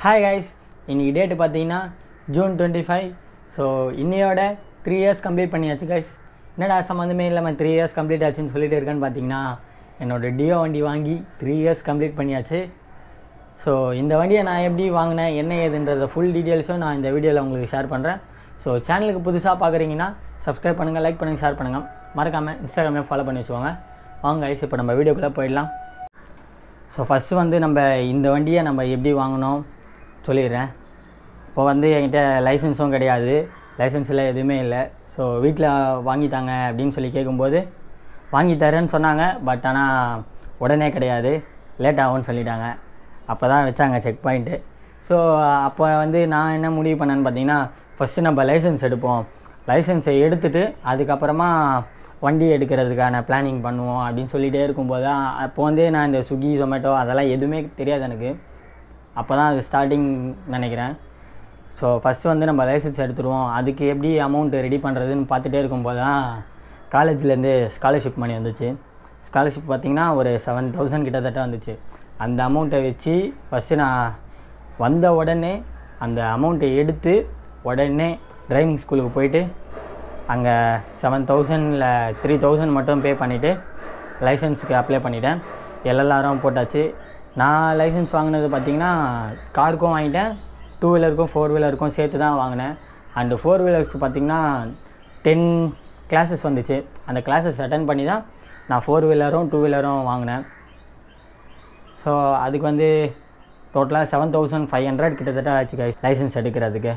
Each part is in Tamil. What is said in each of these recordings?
ஹாய் கைஸ் இன்னைக்கு டேட்டு பார்த்தீங்கன்னா ஜூன் டுவெண்ட்டி ஃபைவ் ஸோ இன்னையோட த்ரீ இயர்ஸ் கம்ப்ளீட் பண்ணியாச்சு கைஸ் என்னடா சம்மந்தமே இல்லாமல் த்ரீ இயர்ஸ் கம்ப்ளீட் ஆச்சுன்னு சொல்லிட்டு இருக்கேன்னு பார்த்தீங்கன்னா என்னோட டியோ வண்டி வாங்கி த்ரீ இயர்ஸ் கம்ப்ளீட் பண்ணியாச்சு ஸோ இந்த வண்டியை நான் எப்படி வாங்கினேன் என்ன ஏதுன்றத ஃபுல் டீட்டெயில்ஸும் நான் இந்த வீடியோவில் உங்களுக்கு ஷேர் பண்ணுறேன் ஸோ சேனலுக்கு புதுசாக பார்க்குறீங்கன்னா சப்ஸ்கிரைப் பண்ணுங்கள் லைக் பண்ணுங்கள் ஷேர் பண்ணுங்கள் மறக்காமல் இன்ஸ்டாகிராமே ஃபாலோ பண்ணி வச்சுக்கோங்க வாங்க guys இப்போ நம்ம வீடியோக்குள்ளே போயிடலாம் ஸோ ஃபஸ்ட்டு வந்து நம்ம இந்த வண்டியை நம்ம எப்படி வாங்கினோம் சொல்லிடுறேன் இப்போ வந்து என்கிட்ட லைசன்ஸும் கிடையாது லைசன்ஸில் எதுவுமே இல்லை ஸோ வீட்டில் வாங்கித்தாங்க அப்படின்னு சொல்லி கேட்கும்போது வாங்கி தரேன்னு சொன்னாங்க பட் ஆனால் உடனே கிடையாது லேட் ஆகும்னு சொல்லிட்டாங்க அப்போ தான் வச்சாங்க செக் பாயிண்ட்டு ஸோ அப்போ வந்து நான் என்ன முடிவு பண்ணேன்னு பார்த்தீங்கன்னா ஃபஸ்ட்டு நம்ம லைசன்ஸ் எடுப்போம் லைசன்ஸை எடுத்துட்டு அதுக்கப்புறமா வண்டி எடுக்கிறதுக்கான பிளானிங் பண்ணுவோம் அப்படின்னு சொல்லிகிட்டே இருக்கும்போது தான் அப்போ வந்து நான் இந்த ஸ்விக்கி ஜொமேட்டோ அதெல்லாம் எதுவுமே தெரியாது எனக்கு அப்போ தான் அது ஸ்டார்டிங் நினைக்கிறேன் ஸோ ஃபஸ்ட்டு வந்து நம்ம லைசன்ஸ் எடுத்துருவோம் அதுக்கு எப்படி அமௌண்ட் ரெடி பண்ணுறதுன்னு பார்த்துட்டே இருக்கும்போது தான் காலேஜ்லேருந்து ஸ்காலர்ஷிப் மணி வந்துச்சு ஸ்காலர்ஷிப் பார்த்திங்கன்னா ஒரு செவன் தௌசண்ட் கிட்டத்தட்ட வந்துச்சு அந்த அமௌண்ட்டை வச்சு ஃபஸ்ட்டு நான் வந்த உடனே அந்த அமௌண்ட்டை எடுத்து உடனே டிரைவிங் ஸ்கூலுக்கு போயிட்டு அங்கே செவன் தௌசண்டில் த்ரீ தௌசண்ட் மட்டும் பே பண்ணிவிட்டு லைசன்ஸுக்கு அப்ளை பண்ணிட்டேன் எல்எல்ஆரும் போட்டாச்சு நான் லைசன்ஸ் வாங்கினது பார்த்திங்கன்னா காருக்கும் வாங்கிட்டேன் டூ வீலருக்கும் ஃபோர் வீலருக்கும் சேர்த்து தான் வாங்கினேன் அண்டு ஃபோர் வீலர்ஸ்க்கு பார்த்திங்கன்னா டென் கிளாஸஸ் வந்துச்சு அந்த கிளாஸஸ் அட்டன் பண்ணி தான் நான் ஃபோர் வீலரும் டூ வீலரும் வாங்கினேன் ஸோ அதுக்கு வந்து டோட்டலாக செவன் தௌசண்ட் ஃபைவ் ஹண்ட்ரட் கிட்டத்தட்ட ஆச்சு லைசன்ஸ் எடுக்கிறதுக்கு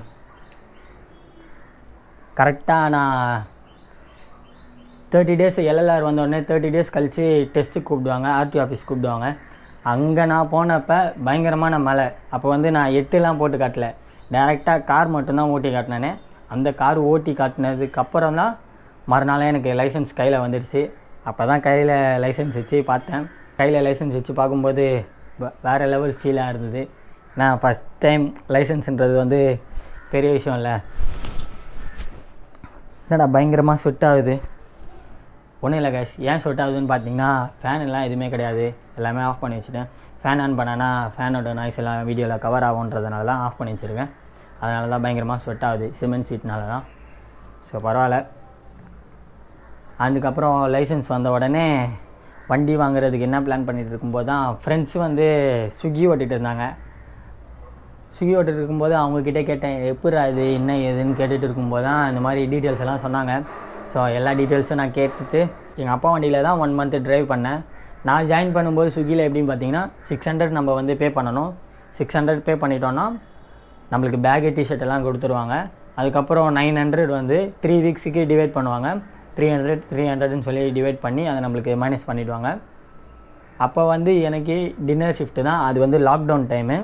கரெக்டாக நான் தேர்ட்டி டேஸ் எல்எல்ஆர் வந்தோடனே தேர்ட்டி டேஸ் கழித்து டெஸ்ட்டுக்கு கூப்பிடுவாங்க ஆர்டி ஆஃபீஸ் கூப்பிடுவாங்க அங்கே நான் போனப்போ பயங்கரமான மழை அப்போ வந்து நான் எட்டுலாம் போட்டு காட்டல டேரெக்டாக கார் மட்டும்தான் ஓட்டி காட்டினேனே அந்த கார் ஓட்டி காட்டினதுக்கு அப்புறம் தான் மறுநாளே எனக்கு லைசன்ஸ் கையில் வந்துடுச்சு அப்போ தான் கையில் லைசன்ஸ் வச்சு பார்த்தேன் கையில் லைசன்ஸ் வச்சு பார்க்கும்போது வ- வேறு லெவல் ஃபீலாக இருந்தது நான் ஃபஸ்ட் டைம் லைசன்ஸுன்றது வந்து பெரிய விஷயம் இல்லை என்னடா பயங்கரமாக ஸ்வெட் ஆகுது ஒன்றும் இல்லை கேஷ் ஏன் ஸ்வெட் ஆகுதுன்னு பார்த்தீங்கன்னா ஃபேன் எல்லாம் எதுவுமே கிடையாது எல்லாமே ஆஃப் பண்ணி வச்சுட்டேன் ஃபேன் ஆன் பண்ணனா ஃபேனோட நாய்ஸ் எல்லாம் வீடியோவில் கவர் ஆகுன்றதுனால தான் ஆஃப் பண்ணி வச்சுருக்கேன் அதனால தான் பயங்கரமாக ஸ்வெட் ஆகுது சிமெண்ட் சீட்னால தான் ஸோ பரவாயில்ல அதுக்கப்புறம் லைசன்ஸ் வந்த உடனே வண்டி வாங்குறதுக்கு என்ன பிளான் பண்ணிட்டு இருக்கும்போது தான் ஃப்ரெண்ட்ஸ் வந்து ஸ்விக்கி ஓட்டிகிட்டு இருந்தாங்க ஸ்விக்கி ஓட்டிட்டு இருக்கும்போது அவங்கக்கிட்ட கேட்டேன் எப்படி இது என்ன ஏதுன்னு கேட்டுட்டு இருக்கும்போது தான் இந்த மாதிரி டீட்டெயில்ஸ் எல்லாம் சொன்னாங்க ஸோ எல்லா டீட்டெயில்ஸும் நான் கேட்டுட்டு எங்கள் அப்பா வண்டியில் தான் ஒன் மந்த்து ட்ரைவ் பண்ணேன் நான் ஜாயின் பண்ணும்போது ஸ்விக்கியில் எப்படின்னு பார்த்தீங்கன்னா சிக்ஸ் ஹண்ட்ரட் நம்ம வந்து பே பண்ணணும் சிக்ஸ் ஹண்ட்ரட் பே பண்ணிட்டோன்னா நம்மளுக்கு பேகு டிஷர்ட் எல்லாம் கொடுத்துருவாங்க அதுக்கப்புறம் நைன் ஹண்ட்ரட் வந்து த்ரீ வீக்ஸுக்கு டிவைட் பண்ணுவாங்க த்ரீ ஹண்ட்ரட் த்ரீ ஹண்ட்ரட்னு சொல்லி டிவைட் பண்ணி அதை நம்மளுக்கு மைனஸ் பண்ணிவிடுவாங்க அப்போ வந்து எனக்கு டின்னர் ஷிஃப்ட்டு தான் அது வந்து லாக்டவுன் டைமு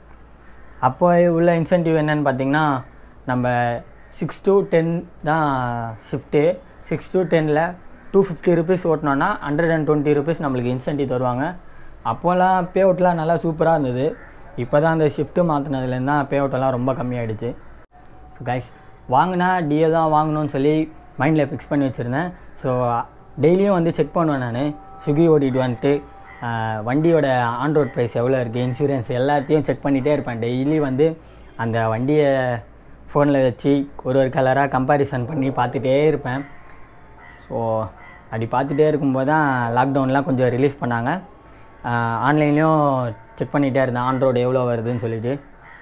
அப்போ உள்ள இன்சென்டிவ் என்னன்னு பார்த்தீங்கன்னா நம்ம சிக்ஸ் to டென் தான் ஷிஃப்ட்டு சிக்ஸ் to டெனில் டூ ஃபிஃப்டி ருபீஸ் ஓட்டினோன்னா ஹண்ட்ரட் அண்ட் டுவெண்ட்டி ருபீஸ் நம்மளுக்கு இன்சென்டிவ் தருவாங்க அப்போல்லாம் பே அவுட்லாம் நல்லா சூப்பராக இருந்தது இப்போ தான் அந்த ஷிஃப்ட்டு மாற்றினதுலேருந்து தான் பே அவுட்டெல்லாம் ரொம்ப கம்மியாயிடுச்சு ஸோ கைஸ் வாங்கினா டியோ தான் வாங்கணும்னு சொல்லி மைண்டில் ஃபிக்ஸ் பண்ணி வச்சுருந்தேன் ஸோ டெய்லியும் வந்து செக் பண்ணுவேன் நான் ஸ்விக்கி ஓட்டிட்டு வந்துட்டு ஆஹ், வண்டியோட ஆன் ரோட் ப்ரைஸ் எவ்வளோ இருக்குது இன்சூரன்ஸ் எல்லாத்தையும் செக் பண்ணிகிட்டே இருப்பேன் டெய்லி வந்து அந்த வண்டியை ஃபோனில் வச்சு ஒரு ஒரு கலராக கம்பேரிசன் பண்ணி பார்த்துட்டே இருப்பேன் ஸோ அப்படி பார்த்துட்டே இருக்கும்போது தான் லாக்டவுன்லாம் கொஞ்சம் ரிலீஃப் பண்ணாங்க ஆன்லைன்லேயும் செக் பண்ணிகிட்டே இருந்தேன் ஆன் ரோடு எவ்வளோ வருதுன்னு சொல்லிட்டு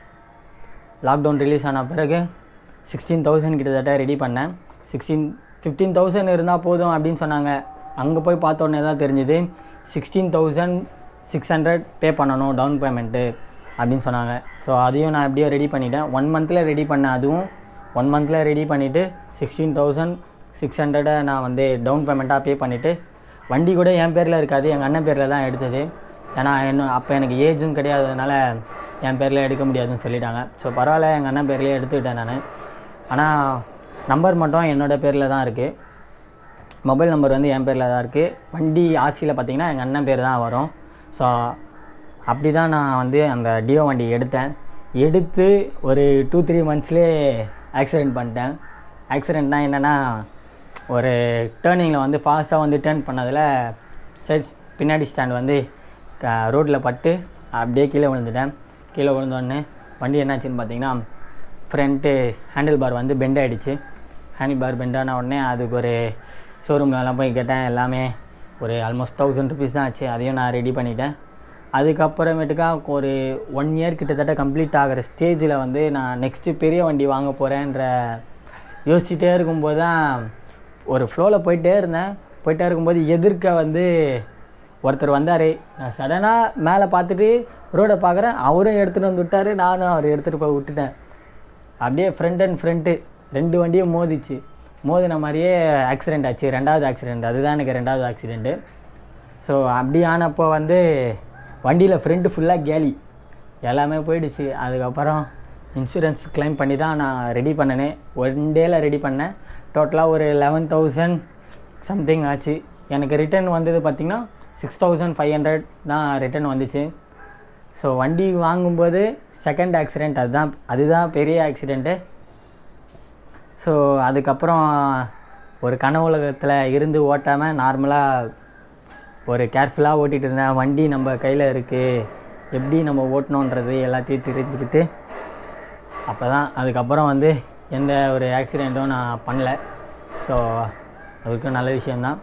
லாக்டவுன் ரிலீஸ் ஆன பிறகு சிக்ஸ்டீன் தௌசண்ட் கிட்டத்தட்ட ரெடி பண்ணேன் சிக்ஸ்டீன் ஃபிஃப்டீன் தௌசண்ட் இருந்தால் போதும் அப்படின்னு சொன்னாங்க அங்கே போய் பார்த்த உடனே தான் தெரிஞ்சுது sixteen thousand six hundred pay பண்ணணும் டவுன் பேமெண்ட்டு அப்படின்னு சொன்னாங்க ஸோ அதையும் நான் எப்படியோ ரெடி பண்ணிட்டேன் ஒன் மந்தில் ரெடி பண்ணேன் அதுவும் ஒன் மந்தில் ரெடி பண்ணிவிட்டு சிக்ஸ்டீன் தௌசண்ட் சிக்ஸ் ஹண்ட்ரடை நான் வந்து டவுன் பேமெண்ட்டாக பே பண்ணிவிட்டு வண்டி கூட என் பேரில் இருக்காது எங்கள் அண்ணன் பேரில் தான் எடுத்தது ஏன்னா என்ன அப்போ எனக்கு ஏஜும் கிடையாததுனால என் பேரில் எடுக்க முடியாதுன்னு சொல்லிட்டாங்க ஸோ பரவாயில்ல எங்கள் அண்ணன் பேர்லேயே எடுத்துக்கிட்டேன் நான் ஆனால் நம்பர் மட்டும் என்னோட பேரில் தான் இருக்குது மொபைல் நம்பர் வந்து என் பேரில் தான் இருக்குது வண்டி ஆர்சியில் பார்த்தீங்கன்னா எங்கள் அண்ணன் பேர் தான் வரும் ஸோ அப்படி தான் நான் வந்து அந்த டியோ வண்டி எடுத்தேன் எடுத்து ஒரு டூ த்ரீ மந்த்ஸ்லேயே ஆக்சிடெண்ட் பண்ணிட்டேன் ஆக்சிடெண்ட்னா என்னென்னா ஒரு டேர்னிங்கில் வந்து ஃபாஸ்ட்டாக வந்து டேர்ன் பண்ணதில் சைட் பின்னாடி ஸ்டாண்ட் வந்து ரோட்டில் பட்டு அப்படியே கீழே விழுந்துட்டேன் கீழே விழுந்தோடனே வண்டி என்னாச்சுன்னு பார்த்தீங்கன்னா ஃப்ரண்ட்டு ஹேண்டில் பார் வந்து பெண்ட் ஆகிடுச்சு ஹேண்டில் பார் பெண்ட் ஆன உடனே அதுக்கு ஒரு ஷோரூம்லலாம் போய் கேட்டேன் எல்லாமே ஒரு ஆல்மோஸ்ட் தௌசண்ட் ருபீஸ் தான் ஆச்சு அதையும் நான் ரெடி பண்ணிட்டேன் அதுக்கப்புறமேட்டுக்கா ஒரு ஒன் இயர் கிட்டத்தட்ட கம்ப்ளீட் ஆகிற ஸ்டேஜில் வந்து நான் நெக்ஸ்ட்டு பெரிய வண்டி வாங்க போகிறேன்ற யோசிச்சுட்டே இருக்கும்போது தான் ஒரு ஃப்ளோவில் போயிட்டே இருந்தேன் போயிட்டே இருக்கும்போது எதிர்க்க வந்து ஒருத்தர் வந்தார் நான் சடனாக மேலே பார்த்துட்டு ரோடை பார்க்குறேன் அவரும் எடுத்துகிட்டு வந்து விட்டார் நானும் அவர் எடுத்துகிட்டு போய் விட்டுட்டேன் அப்படியே ஃப்ரண்ட் அண்ட் ஃப்ரண்ட்டு ரெண்டு வண்டியும் மோதிச்சு மோதின மாதிரியே ஆக்சிடெண்ட் ஆச்சு ரெண்டாவது ஆக்சிடெண்ட் அதுதான் எனக்கு ரெண்டாவது ஆக்சிடெண்ட்டு ஸோ அப்படி ஆனப்போ வந்து வண்டியில் ஃப்ரண்ட்டு ஃபுல்லாக கேலி எல்லாமே போயிடுச்சு அதுக்கப்புறம் இன்சூரன்ஸ் க்ளைம் பண்ணி தான் நான் ரெடி பண்ணினேன் ஒன் டேயில் ரெடி பண்ணேன் டோட்டலாக ஒரு லெவன் தௌசண்ட் சம்திங் ஆச்சு எனக்கு ரிட்டர்ன் வந்தது பார்த்திங்கன்னா சிக்ஸ் தௌசண்ட் ஃபைவ் ஹண்ட்ரட் தான் ரிட்டர்ன் வந்துச்சு ஸோ வண்டி வாங்கும்போது செகண்ட் ஆக்சிடெண்ட் அதுதான் அதுதான் பெரிய ஆக்சிடெண்ட்டு ஸோ அதுக்கப்புறம் ஒரு கனவுலகத்தில் இருந்து ஓட்டாமல் நார்மலாக ஒரு கேர்ஃபுல்லாக ஓட்டிகிட்டு இருந்தேன் வண்டி நம்ம கையில் இருக்குது எப்படி நம்ம ஓட்டணுன்றது எல்லாத்தையும் தெரிஞ்சுக்கிட்டு அப்போ தான் அதுக்கப்புறம் வந்து எந்த ஒரு ஆக்சிடெண்ட்டும் நான் பண்ணல ஸோ அதுக்கும் நல்ல விஷயந்தான்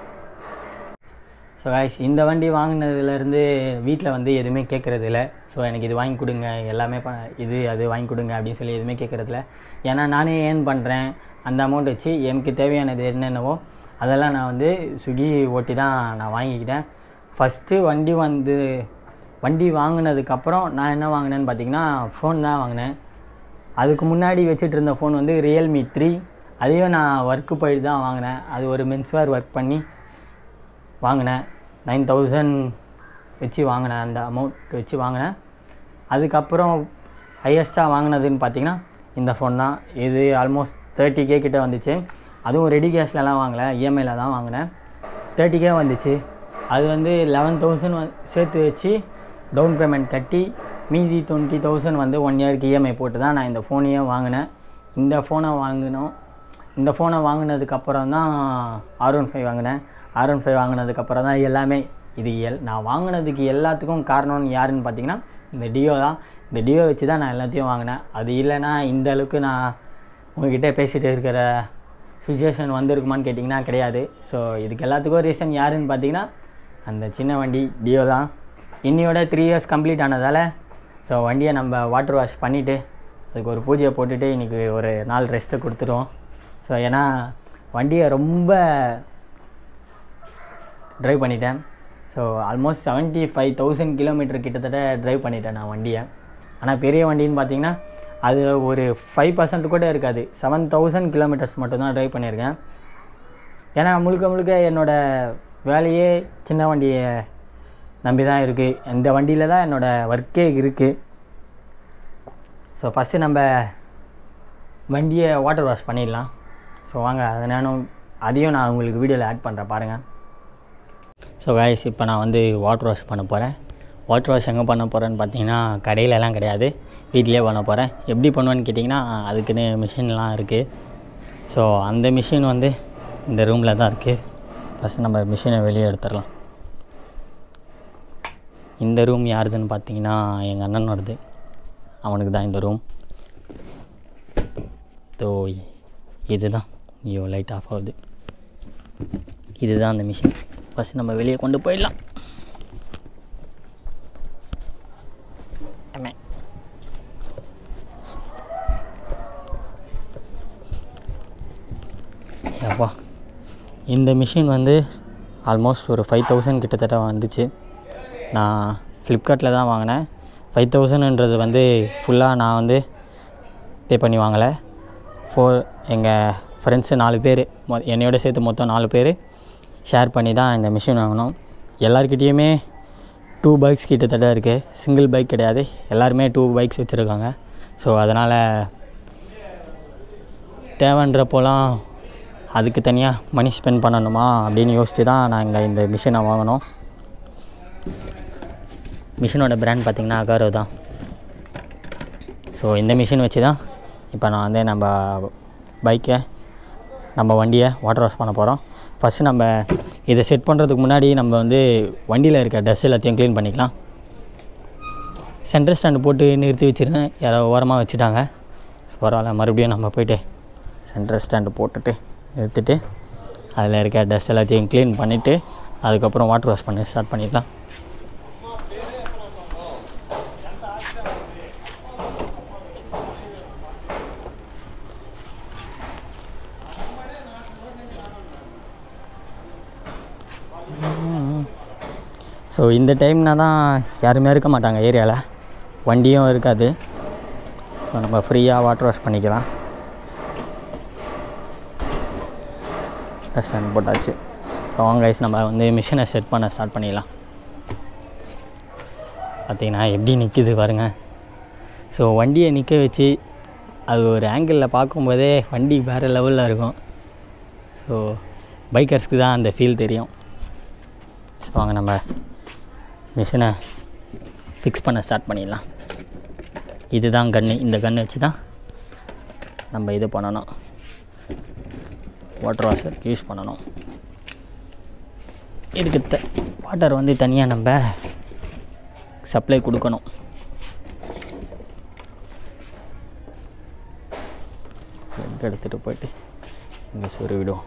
ஸோ guys இந்த வண்டி வாங்கினதுலேருந்து வீட்டில் வந்து எதுவுமே கேட்குறது இல்லை ஸோ எனக்கு இது வாங்கி கொடுங்க எல்லாமே ப இது அது வாங்கி கொடுங்க அப்படின்னு சொல்லி எதுவுமே கேட்குறதில்ல ஏன்னா நானே ஏர்ன் பண்ணுறேன் அந்த அமௌண்ட் வச்சு எனக்கு தேவையானது என்னென்னவோ அதெல்லாம் நான் வந்து ஸ்விக்கி ஓட்டி தான் நான் வாங்கிக்கிட்டேன் ஃபஸ்ட்டு வண்டி வந்து வண்டி வாங்கினதுக்கப்புறம் நான் என்ன வாங்கினேன்னு பார்த்தீங்கன்னா ஃபோன் தான் வாங்கினேன் அதுக்கு முன்னாடி வச்சுட்டு இருந்த ஃபோன் வந்து ரியல்மி த்ரீ அதையும் நான் ஒர்க்கு போயிட்டு தான் வாங்கினேன் அது ஒரு மென்ஸ்வேர் ஒர்க் பண்ணி வாங்கினேன் நைன் தௌசண்ட் வச்சு வாங்கினேன் அந்த அமௌண்ட் வச்சு வாங்கினேன் அதுக்கப்புறம் ஹையஸ்ட்டாக வாங்கினதுன்னு பார்த்தீங்கன்னா இந்த ஃபோன் தான் இது ஆல்மோஸ்ட் தேர்ட்டி கே கிட்ட வந்துச்சு அதுவும் ரெடி கேஷ்லலாம் வாங்கலை இஎம்ஐயில் தான் வாங்கினேன் தேர்ட்டி கே வந்துச்சு அது வந்து லெவன் தௌசண்ட் சேர்த்து வச்சு டவுன் பேமெண்ட் கட்டி மீதி டுவெண்ட்டி தௌசண்ட் வந்து ஒன் இயருக்கு இஎம்ஐ போட்டு தான் நான் இந்த ஃபோனையே வாங்கினேன் இந்த ஃபோனை வாங்கினோம் இந்த ஃபோனை வாங்கினதுக்கப்புறம் தான் ஆர் ஒன் ஃபைவ் வாங்கினேன் ஆர் ஒன் ஃபைவ் வாங்கினதுக்கப்புறம் தான் எல்லாமே இது எல் நான் வாங்கினதுக்கு எல்லாத்துக்கும் காரணம்னு யாருன்னு பார்த்தீங்கன்னா இந்த டியோ தான் இந்த டியோ வச்சு தான் நான் எல்லாத்தையும் வாங்கினேன் அது இல்லைன்னா இந்த அளவுக்கு நான் உங்ககிட்ட பேசிகிட்டு இருக்கிற சுச்சுவேஷன் வந்திருக்குமான்னு கேட்டிங்கன்னா கிடையாது ஸோ இதுக்கு எல்லாத்துக்கும் ரீசன் யாருன்னு பார்த்தீங்கன்னா அந்த சின்ன வண்டி டியோ தான் இன்னையோட த்ரீ இயர்ஸ் கம்ப்ளீட் ஆனதால் ஸோ வண்டியை நம்ம வாட்டர் வாஷ் பண்ணிவிட்டு அதுக்கு ஒரு பூஜையை போட்டுட்டு இன்றைக்கி ஒரு நாள் ரெஸ்ட்டை கொடுத்துருவோம் ஸோ ஏன்னா வண்டியை ரொம்ப ட்ரைவ் பண்ணிட்டேன் so almost seventy five thousand kilometre கிட்டத்தட்ட ட்ரைவ் பண்ணிட்டேன் நான் வண்டியை ஆனால் பெரிய வண்டின்னு பார்த்தீங்கன்னா அது ஒரு ஃபைவ் பர்சன்ட் கூட இருக்காது செவன் தௌசண்ட் கிலோமீட்டர்ஸ் மட்டும்தான் ட்ரைவ் பண்ணியிருக்கேன் ஏன்னா முழுக்க முழுக்க என்னோடய வேலையே சின்ன வண்டியை நம்பி தான் இருக்குது இந்த வண்டியில் தான் என்னோடய ஒர்க்கே இருக்குது ஸோ ஃபஸ்ட்டு நம்ம வண்டியை வாட்டர் வாஷ் பண்ணிடலாம் ஸோ வாங்க அதை நானும் அதையும் நான் உங்களுக்கு வீடியோவில் ஆட் பண்ணுறேன் பாருங்கள் ஸோ கைஸ் இப்போ நான் வந்து வாட்டர் வாஷ் பண்ண போகிறேன் வாட்டர் வாஷ் எங்கே பண்ண போகிறேன்னு பார்த்தீங்கன்னா கடையிலலாம் கிடையாது வீட்டிலே பண்ண போகிறேன் எப்படி பண்ணுவேன்னு கேட்டிங்கன்னா அதுக்குன்னு மிஷின்லாம் இருக்குது ஸோ அந்த மிஷின் வந்து இந்த ரூமில் தான் இருக்குது ஃபஸ்ட் நம்ம மிஷினை வெளியே எடுத்துடலாம் இந்த ரூம் யாருதுன்னு பார்த்தீங்கன்னா எங்கள் அண்ணனோடது அவனுக்கு தான் இந்த ரூம் தோ இதுதான் ஐயோ லைட் ஆஃப் ஆகுது இதுதான் அந்த மிஷின் ஃபஸ்ட் நம்ம வெளியே கொண்டு போயிடலாம் ஆமாம் அப்பா இந்த மிஷின் வந்து ஆல்மோஸ்ட் ஒரு ஃபைவ் தௌசண்ட் கிட்டத்தட்ட வந்துச்சு நான் ஃப்ளிப்கார்ட்டில் தான் வாங்கினேன் ஃபைவ் தௌசண்ட்ன்றது வந்து ஃபுல்லாக நான் வந்து பே பண்ணி வாங்கலை ஃபோர் எங்கள் ஃப்ரெண்ட்ஸு நாலு பேர் மொ என்னையோட சேர்த்து மொத்தம் நாலு பேர் ஷேர் பண்ணி தான் இந்த மிஷின் வாங்கினோம் எல்லாருக்கிட்டேயுமே டூ பைக்ஸ் கிட்டத்தட்ட இருக்குது சிங்கிள் பைக் கிடையாது எல்லாருமே டூ பைக்ஸ் வச்சுருக்காங்க ஸோ அதனால் தேவைன்றப்போலாம் அதுக்கு தனியாக மணி ஸ்பெண்ட் பண்ணணுமா அப்படின்னு யோசித்து தான் நாங்கள் இந்த மிஷினை வாங்கினோம் மிஷினோட பிராண்ட் பார்த்திங்கன்னா அகாரோ தான் ஸோ இந்த மிஷின் வச்சு தான் இப்போ நான் வந்து நம்ம பைக்கை நம்ம வண்டியை வாட்டர் வாஷ் பண்ண போகிறோம் ஃபஸ்ட்டு நம்ம இதை செட் பண்ணுறதுக்கு முன்னாடி நம்ம வந்து வண்டியில் இருக்க டஸ்ட் எல்லாத்தையும் க்ளீன் பண்ணிக்கலாம் சென்டர் ஸ்டாண்டு போட்டு நிறுத்தி வச்சுருந்தேன் யாரோ ஓரமாக வச்சுட்டாங்க பரவாயில்ல மறுபடியும் நம்ம போயிட்டு சென்டர் ஸ்டாண்டு போட்டுட்டு நிறுத்திட்டு அதில் இருக்க டஸ்ட் எல்லாத்தையும் க்ளீன் பண்ணிவிட்டு அதுக்கப்புறம் வாட்டர் வாஷ் பண்ணி ஸ்டார்ட் பண்ணிடலாம் ஸோ இந்த டைம்னா தான் யாருமே இருக்க மாட்டாங்க ஏரியாவில் வண்டியும் இருக்காது ஸோ நம்ம ஃப்ரீயாக வாட்டர் வாஷ் பண்ணிக்கலாம் ரெஸ்டாரண்ட் போட்டாச்சு ஸோ அவங்க guys நம்ம வந்து மிஷினை செட் பண்ண ஸ்டார்ட் பண்ணிடலாம் பார்த்தீங்கன்னா எப்படி நிற்கிது பாருங்க ஸோ வண்டியை நிற்க வச்சு அது ஒரு ஆங்கிளில் பார்க்கும்போதே வண்டி வேறு லெவலில் இருக்கும் ஸோ பைக்கர்ஸ்க்கு தான் அந்த ஃபீல் தெரியும் ஸோ வாங்க நம்ம மிஷினை ஃபிக்ஸ் பண்ண ஸ்டார்ட் பண்ணிடலாம் இதுதான் கன்று இந்த கன்று வச்சு தான் நம்ம இது பண்ணணும் வாட்டர் வாஷர் யூஸ் பண்ணணும் இதுக்கு த வாட்டர் வந்து தனியாக நம்ம சப்ளை கொடுக்கணும் ப்ளக் எடுத்துகிட்டு போயிட்டு இங்கே சொருவிடும்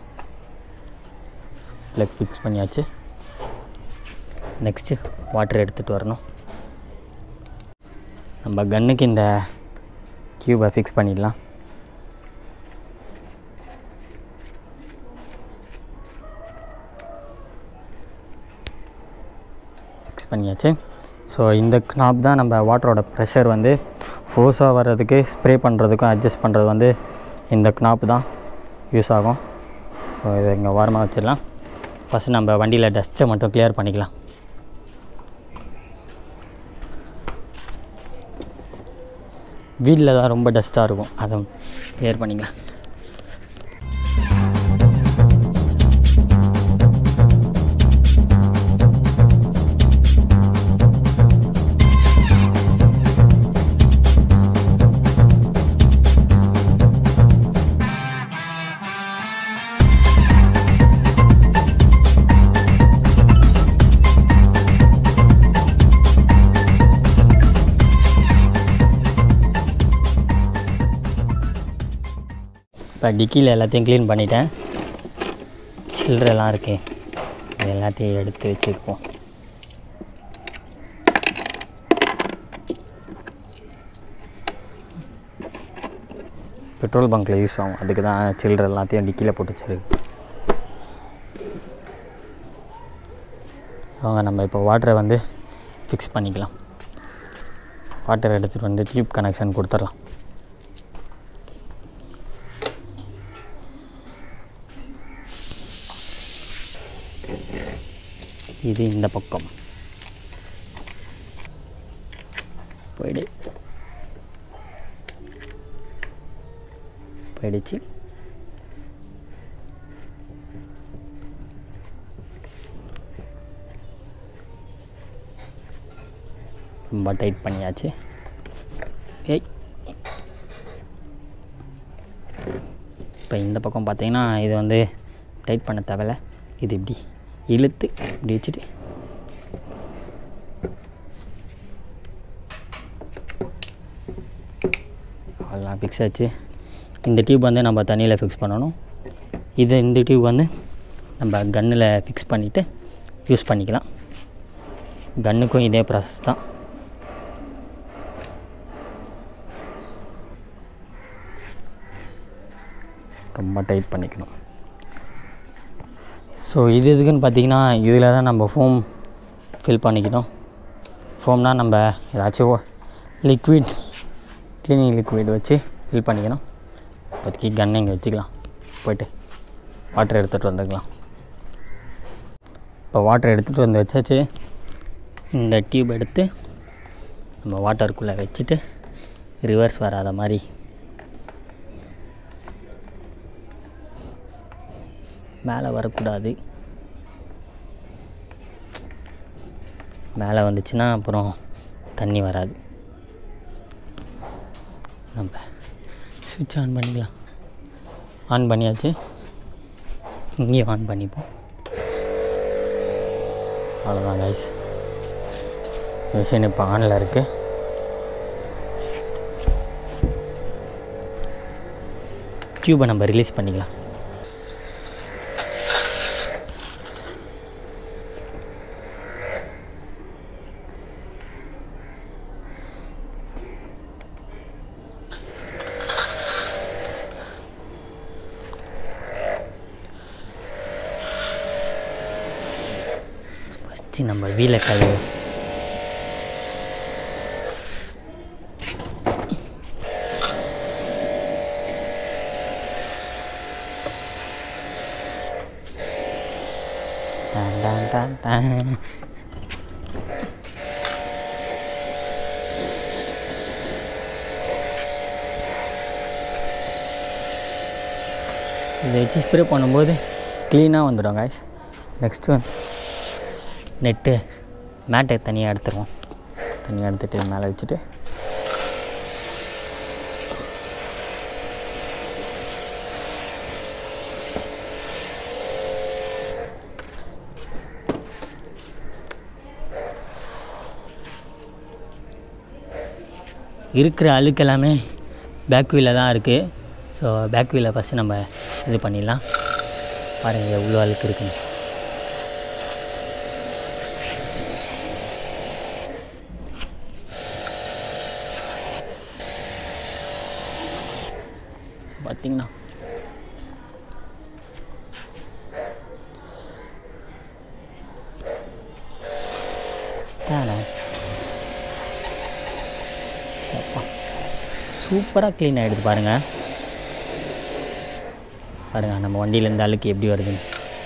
ப்ளக் ஃபிக்ஸ் பண்ணியாச்சு நெக்ஸ்ட்டு வாட்டர் எடுத்துகிட்டு வரணும் நம்ம கன்னுக்கு இந்த க்யூபை ஃபிக்ஸ் பண்ணிடலாம் ஃபிக்ஸ் பண்ணியாச்சு ஸோ இந்த knop தான் நம்ம வாட்டரோட ப்ரெஷர் வந்து ஃபோர்ஸாக வர்றதுக்கு ஸ்ப்ரே பண்ணுறதுக்கும் அட்ஜஸ்ட் பண்ணுறது வந்து இந்த knop தான் யூஸ் ஆகும் ஸோ இதை இங்கே ஓரமாக வச்சிடலாம் ஃபஸ்ட்டு நம்ம வண்டியில் டஸ்ட்டை மட்டும் கிளியர் பண்ணிக்கலாம் வீட்டில் தான் ரொம்ப டஸ்ட்டாக இருக்கும் அதை கிளியர் பண்ணிக்கலாம் இப்போ டிக்கியில் எல்லாத்தையும் க்ளீன் பண்ணிட்டேன் சில்லறெல்லாம் இருக்கே அது எல்லாத்தையும் எடுத்து வச்சுருப்போம் பெட்ரோல் பங்க்கில் யூஸ் ஆகும் அதுக்கு தான் சில்லற எல்லாத்தையும் டிக்கியில் போட்டு வச்சிருக்கு அவங்க நம்ம இப்போ வாட்டரை வந்து ஃபிக்ஸ் பண்ணிக்கலாம் வாட்டர் எடுத்துகிட்டு வந்து டியூப் கனெக்ஷன் கொடுத்துடலாம் இது இந்த பக்கம் போயிடு போயிடுச்சு ரொம்ப டைட் பண்ணியாச்சு ஏய் இப்போ இந்த பக்கம் பார்த்தீங்கன்னா இது வந்து டைட் பண்ண தேவையில்ல இது இப்படி இழுத்து இப்படி வச்சுட்டு அதெல்லாம் ஃபிக்ஸ் ஆச்சு இந்த டியூப் வந்து நம்ம தண்ணியில் ஃபிக்ஸ் பண்ணணும் இது இந்த டியூப் வந்து நம்ம கன்னில் ஃபிக்ஸ் பண்ணிவிட்டு யூஸ் பண்ணிக்கலாம் கன்னுக்கும் இதே ப்ராசஸ் தான் ரொம்ப டைட் பண்ணிக்கணும் ஸோ இது எதுக்குன்னு பார்த்தீங்கன்னா இதில் தான் நம்ம ஃபோம் ஃபில் பண்ணிக்கணும் ஃபோம்னால் நம்ம ஏதாச்சும் லிக்விட் க்ளீனிங் லிக்விட் வச்சு ஃபில் பண்ணிக்கணும் இப்போதைக்கு கன்னை இங்கே வச்சுக்கலாம் போயிட்டு வாட்டர் எடுத்துகிட்டு வந்துக்கலாம் இப்போ வாட்டர் எடுத்துகிட்டு வந்து வச்சாச்சு இந்த டியூப் எடுத்து நம்ம வாட்டருக்குள்ளே வச்சுட்டு ரிவர்ஸ் வராத மாதிரி மேலே வரக்கூடாது மேலே வந்துச்சுன்னா அப்புறம் தண்ணி வராது நம்ம சுவிட்ச் ஆன் பண்ணிக்கலாம் ஆன் பண்ணியாச்சு இங்கேயும் ஆன் பண்ணிப்போம் அவ்வளோதான் கைஸ் மிஷின் இப்போ ஆனில் இருக்குது க்யூபை நம்ம ரிலீஸ் பண்ணிக்கலாம் ஃபஸ்ட்டு நம்ம வீலை கழுவு டான் டான் டான் டான். இதை வச்சு ஸ்ப்ரே பண்ணும்போது க்ளீனாக வந்துடும் காய்ஸ் நெக்ஸ்ட்டு வந்து நெட்டு மேட்டை தனியாக எடுத்துருவோம் தனியாக எடுத்துகிட்டு மேலே வச்சுட்டு இருக்கிற அழுக்கு எல்லாமே பேக் வீலில் தான் இருக்குது ஸோ பேக் வீலை ஃபஸ்ட்டு நம்ம இது பண்ணிடலாம் பாருங்கள் எவ்வளோ அழுக்கு இருக்குன்னு ஸோ பார்த்தீங்கன்னா தானே சூப்பராக க்ளீன் ஆகிடுது பாருங்கள் பாருங்கள் நம்ம வண்டியில் இந்த அழுக்கு எப்படி வருதுன்னு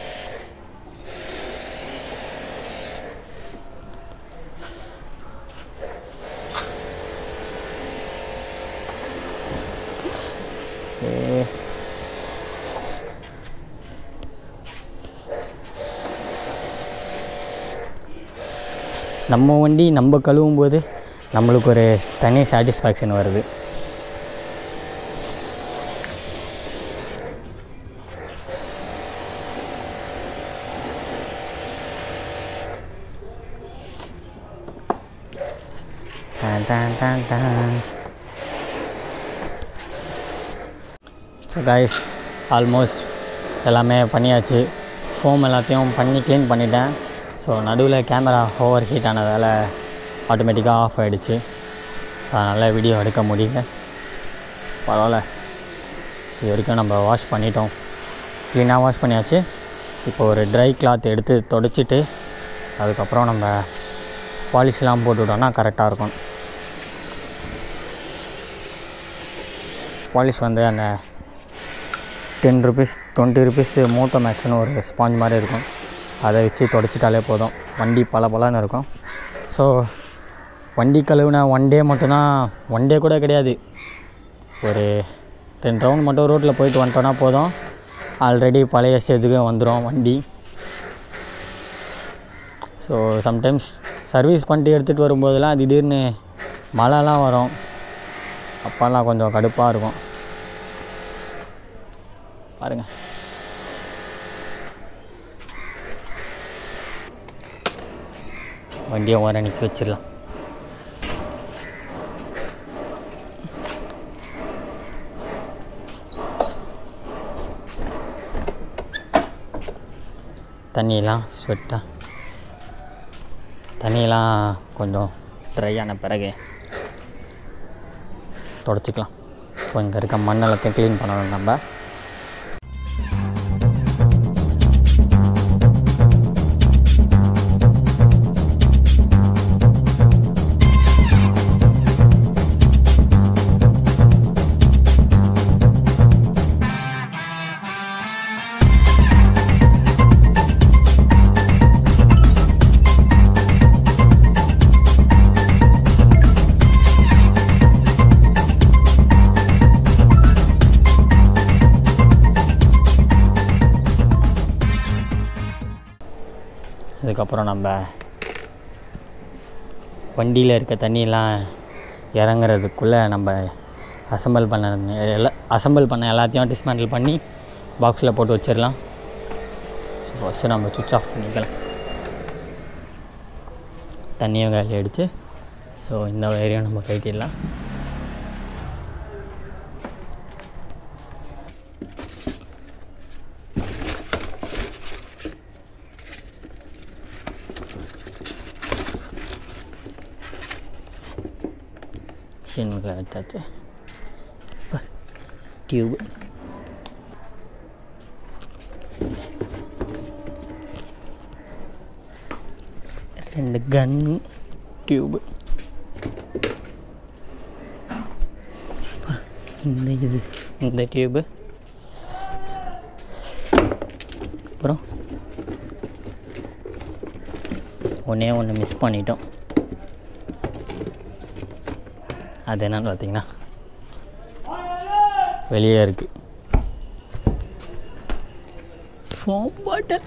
ஏ நம்ம வண்டி நம்ம கழுவும் போது நம்மளுக்கு ஒரு தனி சாட்டிஸ்ஃபேக்ஷன் வருது டான் டான் டான் டான் ஸோ காய்ஸ் ஆல்மோஸ்ட் எல்லாமே பண்ணியாச்சு ஃபோம் எல்லாத்தையும் பண்ணி க்ளீன் பண்ணிட்டேன் ஸோ நடுவில் கேமரா ஓவர் ஹீட் ஆனதால் ஆட்டோமேட்டிக்காக ஆஃப் ஆகிடுச்சு அதனால் வீடியோ எடுக்க முடியல பரவாயில்ல இது வரைக்கும் நம்ம வாஷ் பண்ணிட்டோம் க்ளீனாக வாஷ் பண்ணியாச்சு இப்போ ஒரு ட்ரை கிளாத் எடுத்து தொடச்சிட்டு அதுக்கப்புறம் நம்ம பாலிஷ்லாம் போட்டுவிட்டோம்னா கரெக்டாக இருக்கும் பாலிஷ் வந்து அந்த டென் ருபீஸ் டுவெண்ட்டி ருபீஸ் மோட்டோ மேக்ஸ்னு ஒரு ஸ்பாஞ்ச் மாதிரி இருக்கும் அதை வச்சு தொடச்சிட்டாலே போதும் வண்டி பல பலன்னு இருக்கும் ஸோ வண்டி கழுவுனா ஒன் டே மட்டும்தான் ஒன் டே கூட கிடையாது ஒரு டென் ரவுண்ட் மட்டும் ரோட்டில் போயிட்டு வந்துட்டோன்னா போதும் ஆல்ரெடி பழைய ஸ்டேஜுக்கு வந்துடும் வண்டி ஸோ சம்டைம்ஸ் சர்வீஸ் பண்ணிட்டு எடுத்துகிட்டு வரும்போதெல்லாம் திடீர்னு மழைலாம் வரும் அப்போல்லாம் கொஞ்சம் கடுப்பாக இருக்கும் பாருங்கள் வண்டியை ஓர நிற்க வச்சிடலாம் தண்ணியெல்லாம் ஸ்வெட்டாக தண்ணியெல்லாம் கொஞ்சம் ட்ரை ஆன பிறகு தொடச்சிக்கலாம் ஸோ இங்கே இருக்க மண் எல்லாத்தையும் க்ளீன் பண்ணணும் நம்ம இதுக்கப்புறம் நம்ம வண்டியில் இருக்க தண்ணியெல்லாம் இறங்குறதுக்குள்ளே நம்ம அசம்பிள் பண்ண எல்லா அசம்பிள் பண்ண எல்லாத்தையும் டிஸ்மேண்டில் பண்ணி பாக்ஸில் போட்டு வச்சிடலாம் ஃபஸ்ட்டு நம்ம சுவிட்ச் ஆஃப் பண்ணிக்கலாம் தண்ணியும் காலி அடித்து ஸோ இந்த வயரையும் நம்ம கட்டிடலாம் மிஷினில் வச்சாச்சு டியூப் ரெண்டு கன்னு டியூபு இந்த இது இந்த டியூபு அப்புறம் ஒன்றே ஒன்று மிஸ் பண்ணிட்டோம் அது என்னன்னு பார்த்தீங்கன்னா வெளியே இருக்குது ஃபோம் பாட்டில்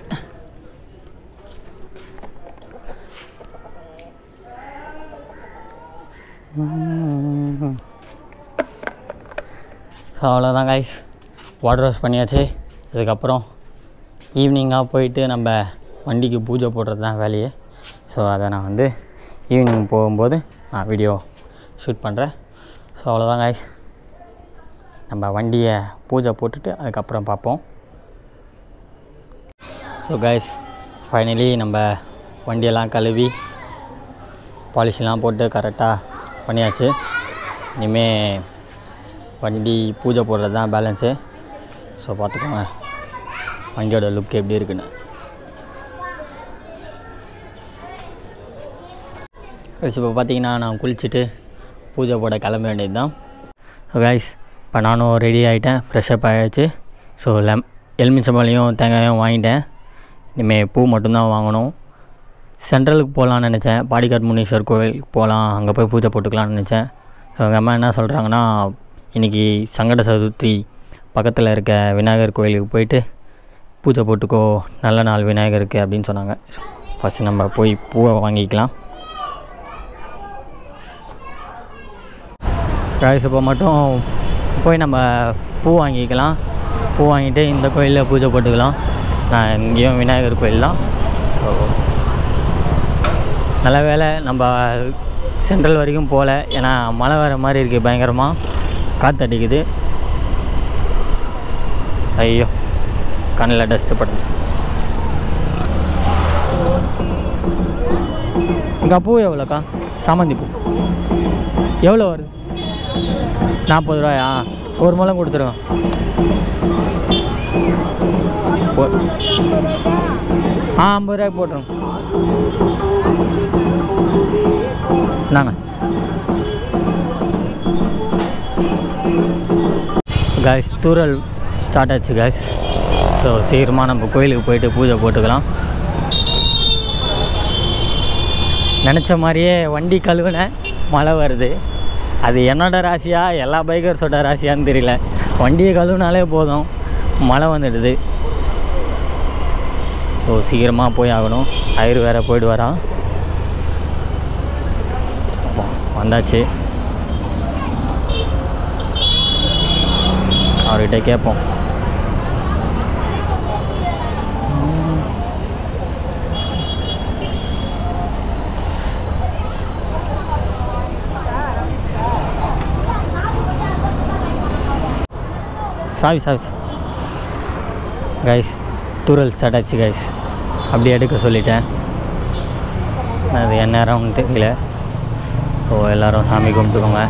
அவ்வளோதான் கைஸ் வாட்டர் வாஷ் பண்ணியாச்சு இதுக்கப்புறம் ஈவினிங்காக போயிட்டு நம்ம வண்டிக்கு பூஜை போடுறது தான் வேலையே ஸோ அதை நான் வந்து ஈவினிங் போகும்போது நான் வீடியோ ஷூட் பண்ணுறேன் ஸோ அவ்வளோதான் கைஸ் நம்ம வண்டியை பூஜை போட்டுட்டு அதுக்கப்புறம் பார்ப்போம் ஸோ கைஸ் ஃபைனலி நம்ம வண்டியெல்லாம் கழுவி பாலிஷ்லாம் போட்டு கரெக்டாக பண்ணியாச்சு இனிமேல் வண்டி பூஜை போடுறது தான் பேலன்ஸு ஸோ பார்த்துக்கோங்க வண்டியோட லுக் எப்படி இருக்குன்னு இப்போ பார்த்தீங்கன்னா நான் குளிச்சுட்டு பூஜை போட கிளம்ப வேண்டியது தான் கைஸ் இப்போ நானும் ரெடி ஆகிட்டேன் ஃப்ரெஷ்அப் ஆகிடுச்சு ஸோ லெம் எலுமிச்சம்பழம் தேங்காயும் வாங்கிட்டேன் இனிமேல் பூ மட்டும்தான் வாங்கணும் சென்ட்ரலுக்கு போகலான்னு நினச்சேன் பாடிக்காட் முனீஸ்வர் கோவிலுக்கு போகலாம் அங்கே போய் பூஜை போட்டுக்கலாம்னு நினச்சேன் அவங்க அம்மா என்ன சொல்கிறாங்கன்னா இன்றைக்கி சங்கட சதுர்த்தி பக்கத்தில் இருக்க விநாயகர் கோயிலுக்கு போயிட்டு பூஜை போட்டுக்கோ நல்ல நாள் விநாயகருக்கு அப்படின்னு சொன்னாங்க ஃபஸ்ட்டு நம்ம போய் பூவை வாங்கிக்கலாம் ப்ரைஸ் இப்போ மட்டும் போய் நம்ம பூ வாங்கிக்கலாம் பூ வாங்கிட்டு இந்த கோயிலில் பூஜை போட்டுக்கலாம் நான் இங்கேயும் விநாயகர் கோயில் தான் ஸோ நல்ல வேளை நம்ம சென்ட்ரல் வரைக்கும் போகல ஏன்னா மழை வர மாதிரி இருக்குது பயங்கரமாக காற்று அடிக்குது ஐயோ கண்ணில் டஸ்ட்டு படுது இங்கே பூ எவ்வளோக்கா சாமந்தி பூ எவ்வளோ வருது நாற்பது ரூபாயா ஒரு முழம் கொடுத்துருங்க போ- ஆ ஐம்பது ரூபாய்க்கு போட்டுருங்க நாங்க காய்ஸ் தூரல் ஸ்டார்ட் ஆச்சு காய்ஸ் ஸோ சீக்கிரமாக நம்ம கோயிலுக்கு போயிட்டு பூஜை போட்டுக்கலாம் நினச்ச மாதிரியே வண்டி கழுவுனேன் மழை வருது அது என்னோட ராசியா எல்லா பைக்கர்ஸோட ராசியான்னு தெரியல வண்டியை கழுவுனாலே போதும் மழை வந்துடுது ஸோ சீக்கிரமாக போய் ஆகணும் ஐயர் வேறு போயிட்டு வரான் அப்பா, வந்தாச்சு அவர்கிட்ட கேட்போம் சாவி சாவி கைஸ் தூரல் ஸ்டார்ட் ஆச்சு கைஸ் அப்படியே எடுக்க சொல்லிட்டேன் அது என்ன நேரம்னு தெரியல ஸோ எல்லோரும் சாமி கும்பிட்டுக்கோங்க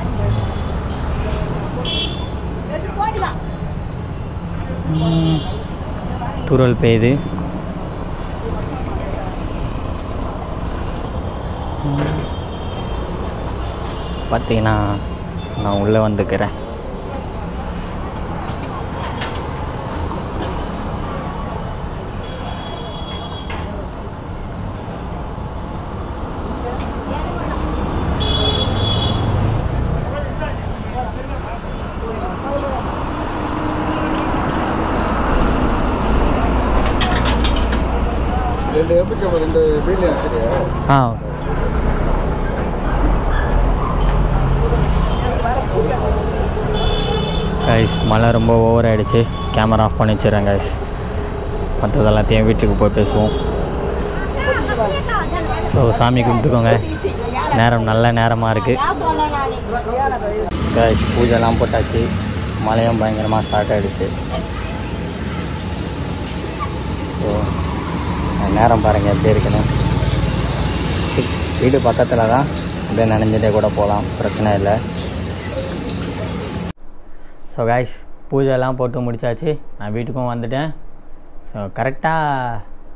ம், தூறல் பெய்யுது ம். பார்த்தீங்கன்னா நான் உள்ளே வந்துக்கிறேன் ரெண்டு எம்பிக்கு ரெண்டு பீலியா சரியா ஆ கைஸ் மழை ரொம்ப ஓவர் ஆகிடுச்சு கேமரா ஆஃப் பண்ணி வச்சிடுறேன் கைஸ் மற்றது எல்லாத்தையும் வீட்டுக்கு போய் பேசுவோம் ஸோ சாமி கும்பிட்டுக்கோங்க நேரம் நல்ல நேரமாக இருக்குது கைஸ் பூஜைலாம் போட்டாச்சு மழையும் பயங்கரமாக ஸ்டார்ட் ஆகிடுச்சு ஸோ நேரம் பாருங்கள் எப்படி இருக்குன்னு சி- வீடு பக்கத்தில் தான் அப்படியே நனைஞ்சிட்டே கூட போகலாம் பிரச்சனை இல்லை ஸோ காய்ஸ் பூஜைலாம் போட்டு முடிச்சாச்சு நான் வீட்டுக்கும் வந்துட்டேன் ஸோ கரெக்டாக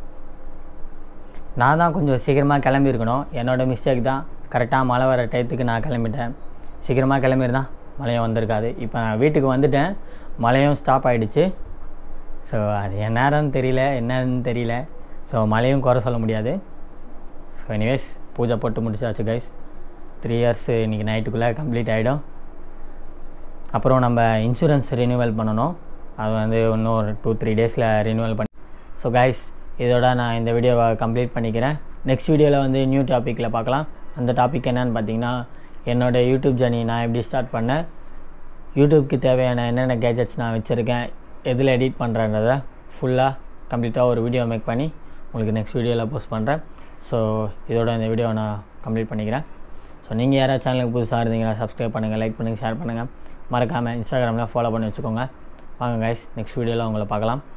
நான் தான் கொஞ்சம் சீக்கிரமாக கிளம்பியிருக்கணும் என்னோடய மிஸ்டேக் தான் கரெக்டாக மழை வர டயத்துக்கு நான் கிளம்பிட்டேன் சீக்கிரமாக கிளம்பியிருந்தா மழையும் வந்திருக்காது இப்போ நான் வீட்டுக்கு வந்துட்டேன் மழையும் ஸ்டாப் ஆகிடுச்சு ஸோ அது என்ன நேரம்னு தெரியல என்னன்னு தெரியல ஸோ மழையும் குறை சொல்ல முடியாது ஸோ எனிவேஸ் பூஜை போட்டு முடிச்சாச்சு கைஸ் த்ரீ இயர்ஸ் இன்றைக்கி நைட்டுக்குள்ளே கம்ப்ளீட் ஆகிடும் அப்புறம் நம்ம இன்சூரன்ஸ் ரினியூவல் பண்ணணும் அது வந்து இன்னும் ஒரு டூ த்ரீ டேஸில் ரினியூவல் பண்ணி ஸோ கைஸ் இதோட நான் இந்த வீடியோவை கம்ப்ளீட் பண்ணிக்கிறேன் நெக்ஸ்ட் வீடியோவில் வந்து நியூ டாப்பிக்கில் பார்க்கலாம் அந்த டாபிக் என்னன்னு பார்த்தீங்கன்னா என்னோடய யூடியூப் ஜர்னி நான் எப்படி ஸ்டார்ட் பண்ணேன் யூடியூப்க்கு தேவையான என்னென்ன கேஜெட்ஸ் நான் வச்சுருக்கேன் எதில் எடிட் பண்ணுறேன்றதை ஃபுல்லாக கம்ப்ளீட்டாக ஒரு வீடியோ மேக் பண்ணி உங்களுக்கு நெக்ஸ்ட் வீடியோவில் போஸ்ட் பண்ணுறேன் ஸோ இதோட இந்த வீடியோவை நான் கம்ப்ளீட் பண்ணிக்கிறேன் ஸோ நீங்கள் யாராவது சேனலுக்கு புதுசாக இருந்தீங்கன்னா சப்ஸ்கிரைப் பண்ணுங்கள் லைக் பண்ணுங்கள் ஷேர் பண்ணுங்கள் மறக்காமல் இன்ஸ்டாகிராமில் ஃபாலோ பண்ணி வச்சுக்கோங்க வாங்க கைஸ் நெக்ஸ்ட் வீடியோவில் உங்களை பார்க்கலாம்